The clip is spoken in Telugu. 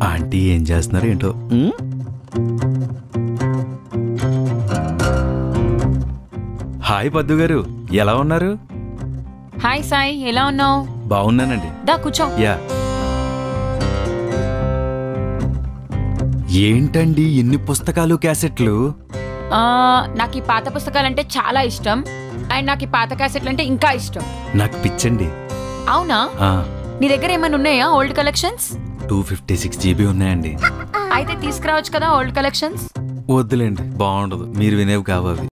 ఆంటీ ఏం చేస్తున్నారు ఏంటో ఉమ్? హాయ్ పద్దు గారు ఎలా ఉన్నారు హాయ్ సాయి ఎలా ఉన్నావు బాగున్నానండి దా కూర్చో యా ఏంటండి ఎన్ని పుస్తకాలు క్యాసెట్లు ఆ, నాకు ఈ పాత పుస్తకాలంటే చాలా ఇష్టం అండ్ నాకు ఈ పాత క్యాసెట్లు అంటే ఇంకా ఇష్టం నాకు పిచ్చండి అవునా నీ దగ్గర ఏమైనా ఉన్నాయా old collections two fifty six GB ఉన్నాయండి అయితే తీసుకురావచ్చు కదా ఓల్డ్ కలెక్షన్స్ వద్దులేండి బాగుండదు మీరు వినేవి కావాలి